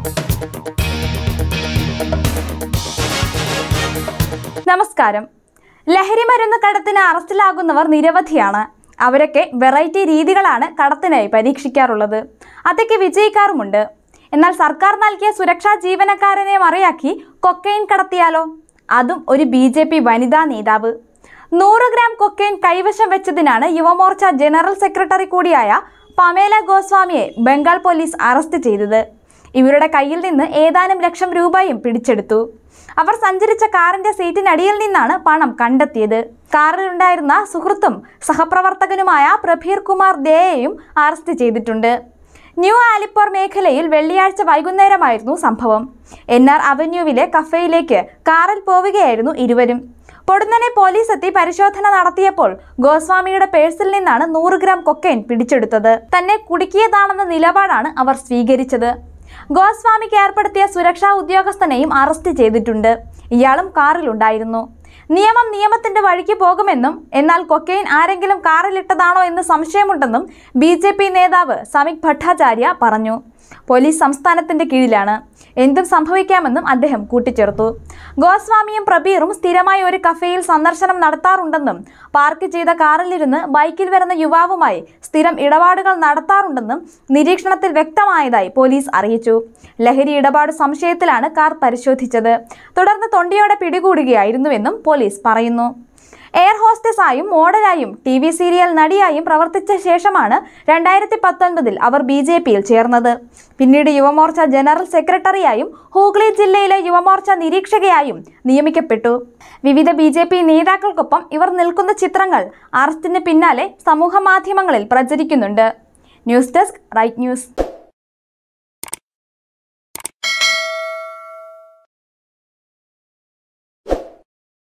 നമസ്കാരം ലഹരിമരുന്ന് കടത്തിന് അറസ്റ്റിലാകുന്നവർ നിരവധിയാണ് അവരൊക്കെ വെറൈറ്റി രീതികളാണ് കടത്തിനായി പരീക്ഷിക്കാറുള്ളത് അതൊക്കെ വിജയിക്കാറുമുണ്ട് എന്നാൽ സർക്കാർ നൽകിയ സുരക്ഷാ ജീവനക്കാരനെ മറിയാക്കി കൊക്കൈൻ കടത്തിയാലോ അതും ഒരു ബി ജെ പി വനിതാ നേതാവ് നൂറ് ഗ്രാം കൊക്കൈൻ കൈവശം വെച്ചതിനാണ് യുവമോർച്ച ജനറൽ സെക്രട്ടറി കൂടിയായ പമേല ഗോസ്വാമിയെ ബംഗാൾ പോലീസ് അറസ്റ്റ് ചെയ്തത് ഇവരുടെ കയ്യിൽ നിന്ന് ഏതാനും ലക്ഷം രൂപയും പിടിച്ചെടുത്തു അവർ സഞ്ചരിച്ച കാറിന്റെ സീറ്റിനടിയിൽ നിന്നാണ് പണം കണ്ടെത്തിയത് കാറിലുണ്ടായിരുന്ന സുഹൃത്തും സഹപ്രവർത്തകനുമായ പ്രഭീർ കുമാർ ദേയെയും അറസ്റ്റ് ചെയ്തിട്ടുണ്ട് ന്യൂ ആലിപ്പോർ മേഖലയിൽ വെള്ളിയാഴ്ച വൈകുന്നേരമായിരുന്നു സംഭവം എൻ ആർ അവന്യൂവിലെ കഫേയിലേക്ക് കാറിൽ പോവുകയായിരുന്നു ഇരുവരും പൊടുന്നനെ പോലീസ് എത്തി പരിശോധന നടത്തിയപ്പോൾ ഗോസ്വാമിയുടെ പേഴ്സിൽ നിന്നാണ് നൂറ് ഗ്രാം കൊക്കൈൻ പിടിച്ചെടുത്തത് തന്നെ കുടുക്കിയതാണെന്ന നിലപാടാണ് അവർ സ്വീകരിച്ചത് ഗോസ്വാമിക്ക് ഏർപ്പെടുത്തിയ സുരക്ഷാ ഉദ്യോഗസ്ഥനെയും അറസ്റ്റ് ചെയ്തിട്ടുണ്ട് ഇയാളും കാറിലുണ്ടായിരുന്നു നിയമം നിയമത്തിന്റെ വഴിക്ക് പോകുമെന്നും എന്നാൽ കൊക്കൈൻ ആരെങ്കിലും കാറിലിട്ടതാണോ എന്ന് സംശയമുണ്ടെന്നും ബി ജെ പി നേതാവ് സമീക് ഭട്ടാചാര്യ പറഞ്ഞു പോലീസ് സംസ്ഥാനത്തിന്റെ കീഴിലാണ് എന്തും സംഭവിക്കാമെന്നും അദ്ദേഹം കൂട്ടിച്ചേർത്തു ഗോസ്വാമിയും പ്രബീറും സ്ഥിരമായി ഒരു കഫേയിൽ സന്ദർശനം നടത്താറുണ്ടെന്നും പാർക്ക് ചെയ്ത കാറിലിരുന്ന് ബൈക്കിൽ വരുന്ന യുവാവുമായി സ്ഥിരം ഇടപാടുകൾ നടത്താറുണ്ടെന്നും നിരീക്ഷണത്തിൽ വ്യക്തമായതായി പോലീസ് അറിയിച്ചു ലഹരി ഇടപാട് സംശയത്തിലാണ് കാർ പരിശോധിച്ചത് തുടർന്ന് തൊണ്ടിയോടെ പിടികൂടുകയായിരുന്നുവെന്നും പോലീസ് പറയുന്നു എയർ ഹോസ്റ്റസായും മോഡലായും ടി വി സീരിയൽ നടിയായും പ്രവർത്തിച്ച ശേഷമാണ് രണ്ടായിരത്തി പത്തൊൻപതിൽ അവർ ബി ജെ പിയിൽ ചേർന്നത് പിന്നീട് യുവമോർച്ച ജനറൽ സെക്രട്ടറിയായും ഹൂഗ്ലി ജില്ലയിലെ യുവമോർച്ച നിരീക്ഷകയായും നിയമിക്കപ്പെട്ടു വിവിധ ബി ജെ പി നേതാക്കൾക്കൊപ്പം ഇവർ നിൽക്കുന്ന ചിത്രങ്ങൾ അറസ്റ്റിന് പിന്നാലെ സമൂഹ മാധ്യമങ്ങളിൽ പ്രചരിക്കുന്നുണ്ട് ന്യൂസ് ഡെസ്ക് റൈറ്റ് ന്യൂസ്